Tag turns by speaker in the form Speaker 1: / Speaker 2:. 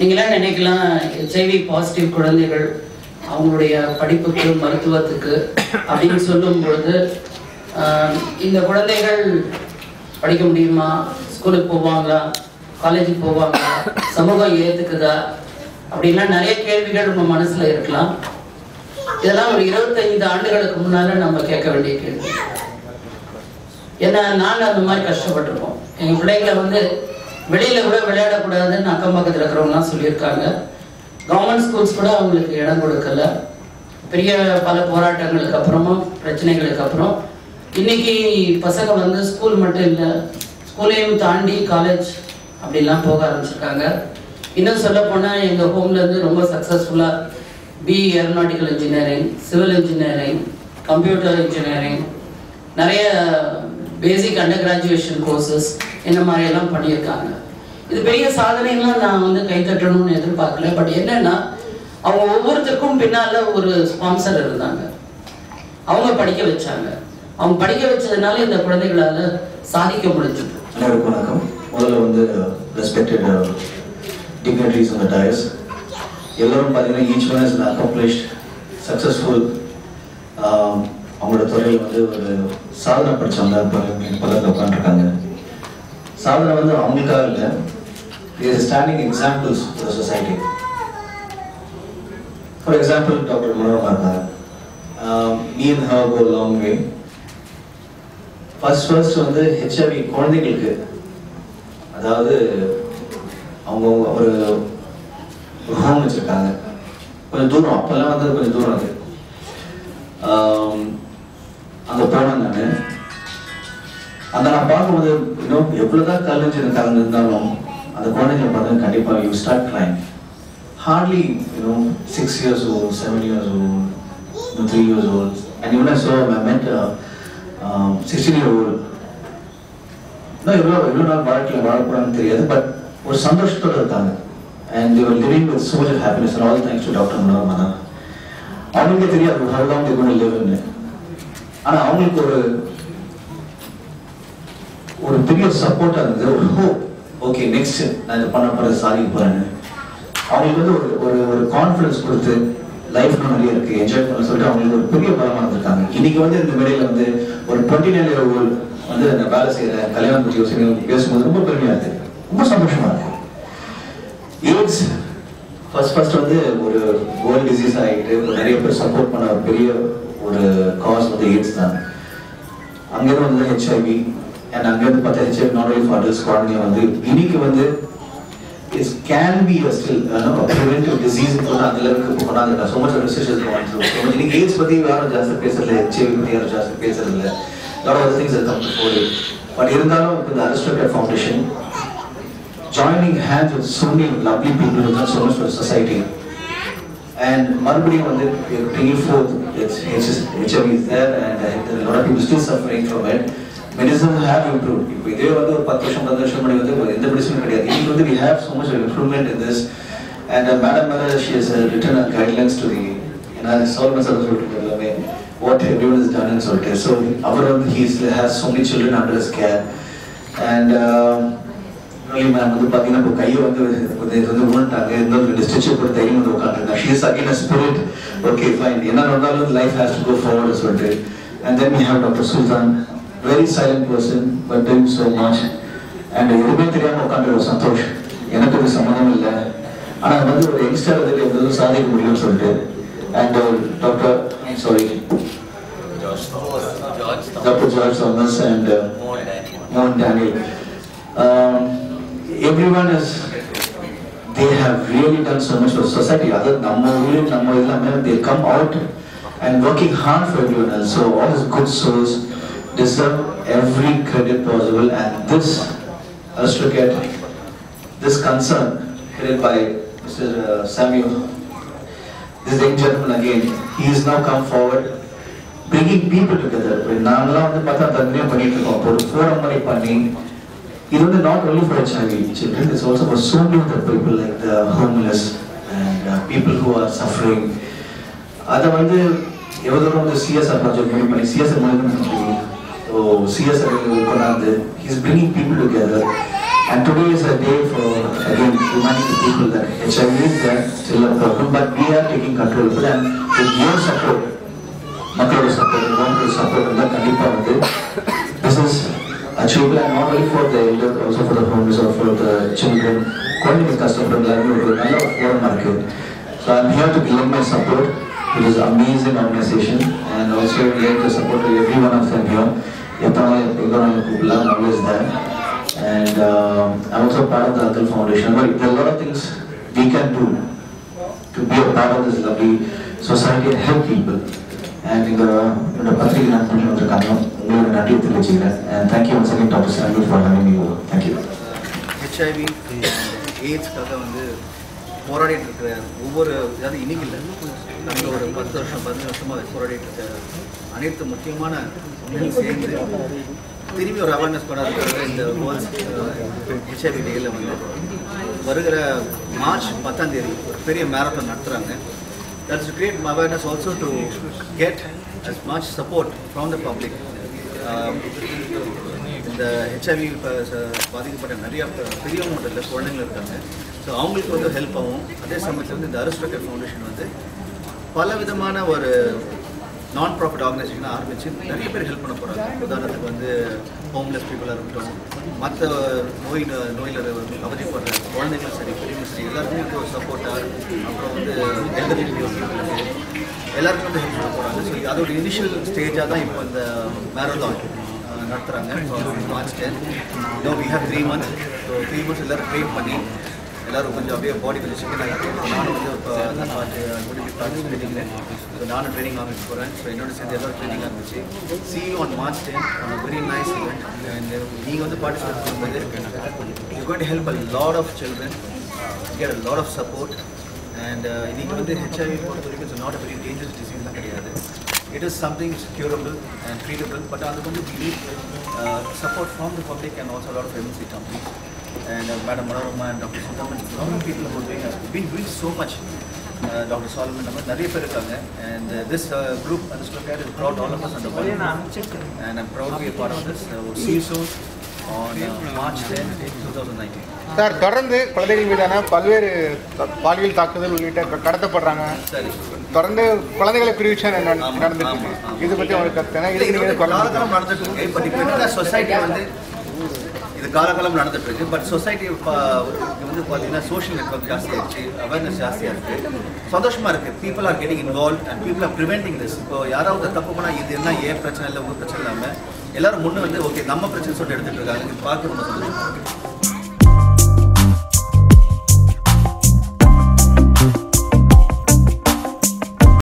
Speaker 1: நீங்களாம் நினைக்கலாம் HIV positive குழந்தைகள் அவங்களுடைய படிப்புக்கு மருத்துவத்துக்கு அப்படின்னு சொல்லும் பொழுது ஆஹ், இந்த குழந்தைகள் படிக்க முடியுமா ஸ்கூலுக்கு போவாங்களா காலேஜுக்கு போவாங்களா சமூகம் ஏற்றுக்குதா அப்படின்லாம் நிறைய கேள்விகள் நம்ம மனசில் இருக்கலாம் இதெல்லாம் ஒரு இருபத்தைந்து ஆண்டுகளுக்கு முன்னால நம்ம கேட்க வேண்டிய கேள்வி ஏன்னா நாங்கள் அந்த மாதிரி கஷ்டப்பட்டிருக்கோம் எங்கள் பிள்ளைங்களை வந்து வெளியில கூட விளையாடக்கூடாதுன்னு அக்கம் பக்கத்தில் இருக்கிறவங்கலாம் சொல்லியிருக்காங்க கவர்மெண்ட் ஸ்கூல்ஸ் கூட அவங்களுக்கு இடம் கொடுக்கல பெரிய பல போராட்டங்களுக்கு அப்புறமும் பிரச்சனைகளுக்கு அப்புறம் இன்னைக்கு பசங்க வந்து ஸ்கூல் மட்டும் இல்லை ஸ்கூலையும் தாண்டி காலேஜ் அப்படிலாம் போக ஆரம்பிச்சிருக்காங்க இன்னும் சொல்ல போனால் எங்கள் ஹோம்லேருந்து ரொம்ப சக்ஸஸ்ஃபுல்லாக BE aeronautical engineering civil engineering computer engineering நிறைய பேசிக் அண்டர் கிராஜுவேஷன் கோர்சஸ் இந்த மாதிரி எல்லாம் பண்ணியிருக்காங்க இது பெரிய சாதனைலாம் நான் வந்து கைத்தட்டணும்னு எதிர்பார்க்கல பட் என்னன்னா அவங்க ஒவ்வொருத்தருக்கும் பின்னால ஒரு ஸ்பான்சர் இருந்தாங்க அவங்க படிக்க வச்சாங்க அவங்க படிக்க வச்சதுனால இந்த குழந்தைகளால சாதிக்க முடிஞ்சது
Speaker 2: எல்லாருக்கும் வணக்கம் முதல்ல வந்து ரெஸ்பெக்டட் டிக்னரிஸ் அந்த டயஸ் எல்லாரும் பார்த்தீங்கன்னா each one is accomplished successful அவங்களோட துறையில் வந்து ஒரு சாதனை படித்தவங்க பக்கத்தில் உட்காந்துருக்காங்க சாதனை வந்து அவங்களுக்காக இல்லை is standing examples society for example doctor Manorama இருக்காங்க me and how go long way first first வந்து ஹெச்ஐவி குழந்தைகளுக்கு அதாவது அவங்க ஒரு ஒரு ஹோம் வச்சுருக்காங்க கொஞ்சம் தூரம் அப்போல்லாம் வந்து கொஞ்சம் தூரம் அது ஆம், அங்கே போனேன் நான் அந்த நான் பார்க்கும்போது இன்னும் எவ்வளோதான் கல்லஞ்சு கலந்து இருந்தாலும் அந்த குழந்தைங்களை பார்த்தா கண்டிப்பாக you start claim hardly you know six years old seven years old three years old and even so I meant sixteen year old இன்னும் எவ்வளோ எவ்வளோ நாள் வாழ்க்கையில் வாழ போகிறான்னு தெரியாது பட் ஒரு சந்தோஷத்தோடு இருக்காங்க and they're living with so much of happiness and all thanks to doctor Manorama தான் அவங்களுக்கே தெரியாது how long they're going to live in ஆனா அவங்களுக்கு ஒரு ஒரு பெரிய சப்போர்ட்டா இருந்தது ஒரு ஹோப் ஓகே நெக்ஸ்ட் நான் இதை பண்ண போறது சாதிக்க போறேன்னு அவங்களுக்கு வந்து ஒரு ஒரு ஒரு கான்ஃபிடன்ஸ் கொடுத்து லைஃப் நிறைய இருக்கு என்ஜாய் பண்ண சொல்லிட்டு அவங்களுக்கு ஒரு பெரிய பலமா இருந்திருக்காங்க இன்னைக்கு வந்து இந்த மேடையில வந்து ஒரு டுவெண்ட்டி நைன் இயர் ஓல்டு வந்து நான் வேலை செய்யறேன் கல்யாணம் பற்றி யோசிக்க பேசும்போது ரொம்ப பெருமையா இருக்கு ரொம்ப சந்தோஷமா இருக்கு எய்ட்ஸ் ஃபர்ஸ்ட் ஃபர்ஸ்ட் வந்து ஒரு வேர்ல்ட் டிசீஸ் ஆகிட்டு ஒரு நிறைய பேர் சப்போர்ட் பண்ண ஒரு பெரிய ஒரு காஸ் வந்து எய்ட்ஸ் தான் அங்கேருந்து வந்து ஹெச்ஐவி அண்ட் அங்கேருந்து பார்த்தா HIV not only for adults குழந்தைங்க வந்து இன்னைக்கு வந்து is can be a still preventive disease கூட அந்த லெவலுக்கு கொண்டாந்துருக்கா so much researches going through so much இன்னைக்கு எய்ட்ஸ் பற்றி யாரும் ஜாஸ்தி பேசுறதில்ல ஹெச்ஐவி பற்றி யாரும் ஜாஸ்தி பேசுறதில்ல lot of things come for but இருந்தாலும் இந்த Aristocat foundation joining hands with so many lovely people who've done so much for society. And மறுபடியும் வந்து bringing forth its HIV is there and uh, there are a lot of people still suffering from it. Medicine have improved. இப்போ இதே வந்து ஒரு பத்து வருஷம் பத்து வருஷம் முன்னாடி வந்து எந்த மெடிசனும் கிடையாது இன்னைக்கு வந்து we have so much of improvement in this and uh, Madam Mara she has uh, written a guidelines to the ஏன்னா சோல்மன் சார் சொல்லிட்டு எல்லாமே what everyone has done ன்னு சொல்லிட்டு so அவர் வந்து he has so many children under his care and uh, Murali ma'am வந்து பார்த்தீங்கன்னா இப்போ கையை வந்து கொஞ்சம் இது வந்து உணர்ட்டாங்க இன்னொரு ரெண்டு ஸ்டிச் போட்டு தைரியம் வந்து உட்காந்துருக்காங்க she is again a spirit okay fine என்ன நடந்தாலும் life has to go forward சொல்லிட்டு and then we have doctor Sultan very silent person but doing so much and எதுவுமே தெரியாமல் உட்காந்து ஒரு சந்தோஷ் எனக்கு இது சம்மந்தம் இல்லை ஆனால் வந்து ஒரு யங்ஸ்டர் வந்து எதுவும் சாதிக்க முடியும்னு சொல்லிட்டு and doctor sorry doctor George Thomas and Mohan Daniel. Um, everyone is, they have really done so much for society. Other நம்ம ஊரில் நம்ம எல்லாமே they come out and working hard for everyone else. So all these good souls deserve every credit possible. And this, let's look at this concern headed by Mr. uh, Samuel. This young gentleman again, he has now come forward bringing people together. நாங்களாம் வந்து பார்த்தா தனியாக பண்ணிட்டு இருக்கோம் அப்போ ஒரு forum மாதிரி பண்ணி இது வந்து not only for HIV children it's also for so many other people like the homeless and people who are suffering அதை வந்து எவ்வளோ தூரம் வந்து சிஎஸ்ஆர் ப்ராஜெக்ட் பண்ணி பண்ணி சிஎஸ்ஆர் மூலியமாக ஸோ சிஎஸ்ஆர் கொண்டாந்து is bringing people together And today is a day for, again, reminding the people that HIV is there, still a problem, but we are taking control of it and with your support, மக்களோட support government support இருந்தால் கண்டிப்பாக வந்து this is achievable and not only for the elder also for the homes or for the children குழந்தைங்க கஷ்டப்படுற எல்லாருமே ஒரு நல்ல ஒரு ஃபோரமாக இருக்குது so I'm here to give my support it is amazing organisation and also late to support every one of them here எப்போனாலும் எங்கே கூப்பிடலாம் always there and uh, I'm also part of the Atal Foundation. But there are a lot of things we can do to be a part of this lovely society and help people. And இந்த இந்த பத்திரிகை நான் பண்ணி வந்திருக்காங்க உங்களுக்கு நன்றி தெரிவிச்சுக்கிறேன் and thank you once again Dr. Samuel for having me over. Thank you.
Speaker 3: HIV எய்ட்ஸ்க்காக வந்து போராடிட்டு இருக்கிற ஒவ்வொரு அதாவது இன்னைக்கு இல்லை நம்ம ஒரு பத்து வருஷம் பதினஞ்சு வருஷமாக போராடிட்டு இருக்கிற அனைத்து முக்கியமான அமைப்புகளும் சேர்ந்து திரும்பி ஒரு அவேர்னஸ் கொண்டாடுறது இந்த வேர்ல்ட்ஸ் ஹெச்ஐவி டேயில் வந்து வருகிற மார்ச் பத்தாம் தேதி ஒரு பெரிய மேரத்தான் நடத்துகிறாங்க that's to create awareness also to get as much support from the public இந்த ஹெச்ஐவி பாதிக்கப்பட்ட நிறைய ப- பெரியவங்க மட்டும் இல்லை குழந்தைங்க இருக்காங்க ஸோ அவங்களுக்கு வந்து ஹெல்ப் ஆகும் அதே சமயத்தில் வந்து இந்த அரிஸ்டோக்கர் ஃபவுண்டேஷன் வந்து பல விதமான ஒரு நான் ப்ராஃபிட் ஆர்கனைசேஷன் ஆரம்பித்து நிறைய பேர் ஹெல்ப் பண்ண போகிறாங்க உதாரணத்துக்கு வந்து ஹோம்லெஸ் பீப்புளாக இருக்கட்டும் மற்ற நோய் நோயில் அவதிப்படுற குழந்தைங்களும் சரி பெரியவங்களும் சரி எல்லாருக்குமே வந்து ஒரு சப்போர்ட்டாக அப்புறம் வந்து எல்டர்லி எல்லாருக்கும் வந்து ஹெல்ப் பண்ண போகிறாங்க ஸோ அதோட இனிஷியல் ஸ்டேஜாக தான் இப்போ இந்த மேரத்தான் நடத்துகிறாங்க March ten no we have three months so three months எல்லோரும் ட்ரெயின் பண்ணி எல்லாரும் கொஞ்சம் அப்படியே பாடி கொஞ்சம் சிக்கன் ஆகிட்டு நானும் வந்து இப்போ நான் பார்ட்டிசிபேட்டிங் ஸோ நானும் ட்ரைனிங் ஆரம்பிச்சு போகிறேன் ஸோ என்னோட சேர்ந்து எல்லாரும் ட்ரைனிங் ஆரம்பிச்சு see on March ten very nice event and நீங்கள் வந்து பார்ட்டிசிபேட் பண்ணும்போது you going help a lot of children get a lot of support and இன்னைக்கு வந்து ஹெச்ஐவி பொறுத்த வரைக்கும் it's not a very dangerous டிசீஸ்லாம் கிடையாது it is something is curable and treatable but அதுக்கு வந்து we need uh, support from the public and also a lot of MNC companies and uh, Madam Manorama and Dr. Sundaman, a lot of people who are doing, have been doing so much. Uh, Dr. Solomon, நம்ம நிறைய பேர் இருக்காங்க and uh, this uh, group, uh, this look at is brought all of us under one roof. and I'm proud to be a part of this. Uh, we'll see you soon on uh, March 10, 2019.
Speaker 4: Sir தொடர்ந்து குழந்தைகள் மீதான பல்வேறு த- பாலியல் தாக்குதல் உள்ளிட்ட க- கடத்தப்படுறாங்க
Speaker 3: சரி
Speaker 4: தொடர்ந்து குழந்தைகளை பிரிவிச்சா
Speaker 3: ஆமா,
Speaker 4: நடந்துட்டு
Speaker 3: ஆமா,
Speaker 4: இருக்கு
Speaker 3: ஆமா.
Speaker 4: இது பத்தி உங்களுக்கு கருத்து என்ன?
Speaker 3: இல்ல,
Speaker 4: இதுக்கு
Speaker 3: இது
Speaker 4: நீங்க
Speaker 3: வந்து
Speaker 4: குரல் கொடுக்கணும்.
Speaker 3: காலகாலம் நடந்துட்டு இருக்கு பட் இப்போ என்ன சொசைட்டி வந்து இது காலகாலம் நடந்துட்டு இருக்கு பட் சொசைட்டி வந்து பார்த்தீங்கன்னா சோஷியல் நெட்ஒர்க் ஜாஸ்தி ஆயிடுச்சு அவேர்னஸ் ஜாஸ்தியாக இருக்கு சந்தோஷமா இருக்கு people are getting involve and people are preventing this இப்போ யாராவது தப்பு பண்ணால் இது என்ன ஏன் பிரச்சனை இல்லை உங்கள் பிரச்சனை இல்லாமல் எல்லாரும் முன்னே வந்து ஓகே நம்ம பிரச்சனை சொல்லிட்டு எடுத்துட்டு இருக்காங்க இது பார்க்க ரொம்ப சந்தோஷமா இருக்கு